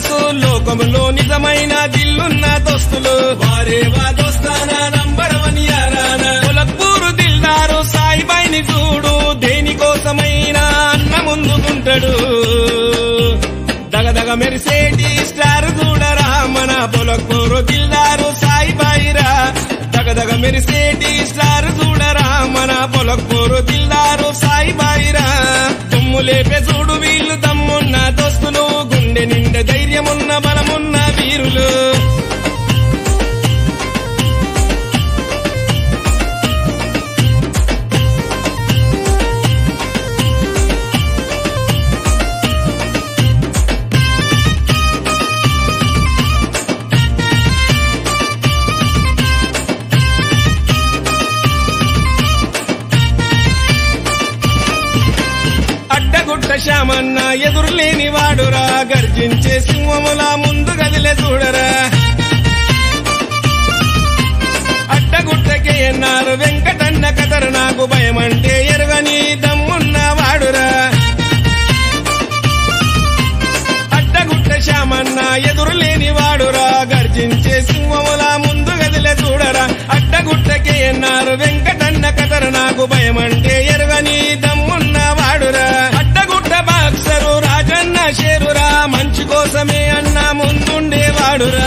famous లోకంలో నిజమైన దిల్లున్న దోస్తులు వారే వా దోస్తానా నంబర్ వన్ యారానా పొలక్పూరు దిల్దారు సాయిబాయిని చూడు దేనికోసమైనా అన్న ముందుకుంటాడు దగదగ మెరిసేటి స్టార్ చూడరా మన పొలక్పూరు దిల్దారు సాయిబాయిరా దగదగ మెరిసేటి స్టార్ చూడరా మన పొలక్పూరు దిల్దారు సాయిబాయిరా దుమ్ము లేపే చూడు వీళ్ళు దమ్మున్న దోస్తులు గుండె నిండా ధైర్యమున్న బలమున్న వీరులు అడ్డగుట్ట శ్యామన్న ఎదురులేని వాడురా గర్జించే సింహములా ముందు గదిలే చూడరా అడ్డగుట్టకే ఎన్నారు వెంకటన్న కదర నాకు భయమంటే ఎరుగని దమ్మున్న వాడురా అడ్డగుట్ట శ్యామన్న ఎదురులేని వాడురా గర్జించే సింహములా ముందు గదిలే చూడరా అడ్డగుట్టకే ఎన్నారు వెంకటన్న కదర నాకు భయమంటే ఎరుగని దమ్మున్న వాడురా అడ్డగుట్ట బాక్సరు రాజన్న షేరురా మంచి కోసమే అన్న ముందుండేవాడురా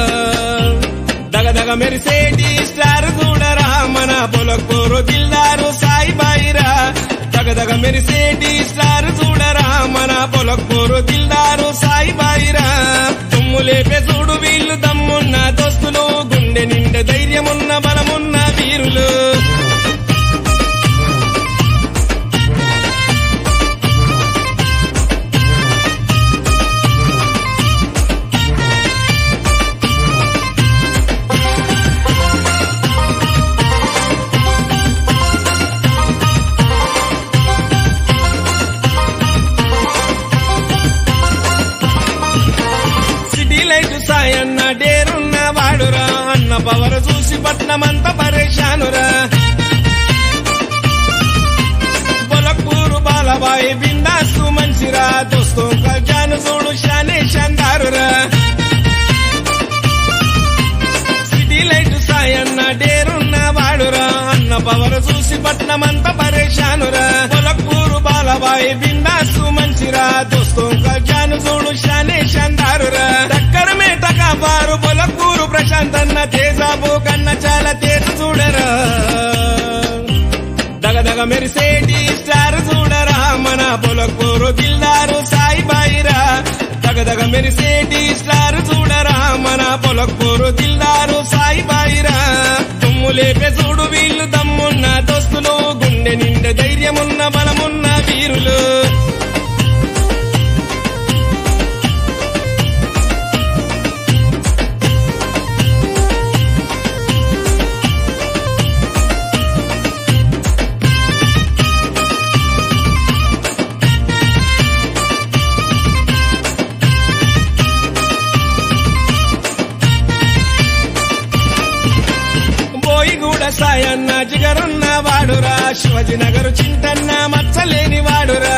దగదగ మెరిసేటి స్టార్ చూడరా మన పొలకూరు దిల్దారు సాయిబాయిరా దగదగ మెరిసేటి స్టార్ చూడరా మన పొలకూరు దిల్దారు సాయిబాయిరా దుమ్ము లేపే చూడు వీళ్ళు దమ్మున్న దోస్తులు గుండె నిండా ధైర్యమున్న బలమున్న వీరులు సిటీ లైట్ సాయన్న డేరున్న వాడురా అన్న పవర్ చూసి పట్నమంత పరేషానురా బొలకూరు బాలబాయి బిందాసు మంచిరా దోస్తో కజాను చూడు షానే షందారురా సిటీ లైట్ సాయన్న డేరున్న వాడురా అన్న పవర్ చూసి పట్నమంత పరేషానురా పొలకూరు బాలబాయి బిందాసు మంచిరా దోస్తో కజాను చూడు షానే షందారురా టక్కర మేట కాపారు పొలకూరు ప్రశాంత్ అన్న తేజాబు కన్న చాలా తేజ చూడరా దగదగ మెరిసేటి స్టార్ చూడరా మన పొలకూరు దిల్దారు సాయిబాయిరా దగదగ మెరిసేటి స్టార్ చూడరా మన పొలకూరు దిల్దారు సాయిబాయిరా దుమ్ము లేపే చూడు వీళ్ళు దమ్మున్న దోస్తులు గుండె నిండా ధైర్యమున్న బలమున్న వీరులు బోయిగూడ సాయన్న జిగరున్న వాడురా శివజీ నగర్ చింతన్న మచ్చలేని వాడురా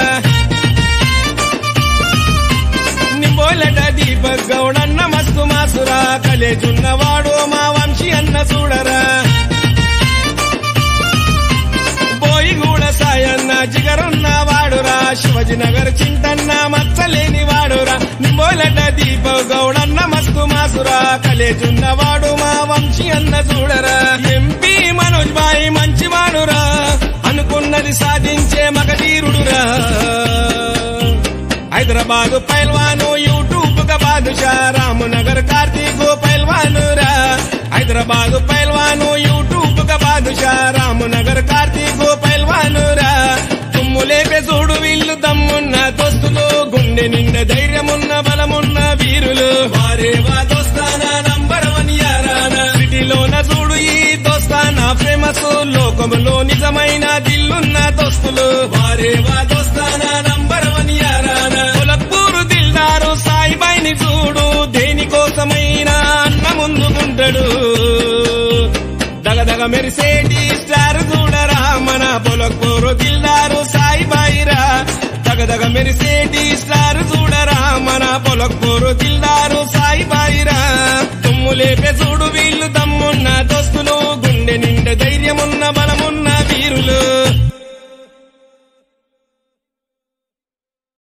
నింబోలట దీపక్ గౌడన్న మస్తు మాసురా కలేజున్నవాడు మా వంశీ అన్న చూడరా బోయిగూడ సాయన్న జిగరున్న వాడురా శివజీ నగర్ చింతన్న మచ్చలేని వాడురా నింబోలట దీప గౌడన్న మస్తు మాసురా కలేజున్నవాడు మా వంశీ అన్న చూడరా ఎంపీ మనోజ్ బాయి మంచివాడురా అనుకున్నది సాధించే మగధీరుడురా హైదరాబాద్ పైల్వాను యూట్యూబ్ కా బాదుషా రామనగర్ కార్తీక్ పైల్వాను రా హైదరాబాద్ పైల్వాను యూట్యూబ్ కా బాదుషా రామనగర్ కార్తీక్ పైల్వాను రా తుమ్ము లేపే చూడు వీళ్ళు దమ్మున్న దోస్తులు గుండె నిండా ధైర్యమున్న బలమున్న వీరులు వారే వా దోస్తానా నంబర్ వన్ యారానా సిటీలోన చూడు ఈ దోస్తానా ఫేమస్ లోకములో నిజమైన దిల్లున్న దోస్తులు వారే వా దోస్తానా నంబర్ వన్ యారానా పొలకూరు దిల్దారు సాయిబాయిని చూడు దేనికోసమైనా అన్న ముందుకుంటాడు దగదగ మెరిసేటి స్టార్ చూడరా మన పొలకూరు దిల్దారు సాయిబాయిరా దగదగ మెరిసేటి స్టార్ చూడరా మన మన పొలకూరు దిల్దారు సాయి బాయిరా తుమ్ము లేపే చూడు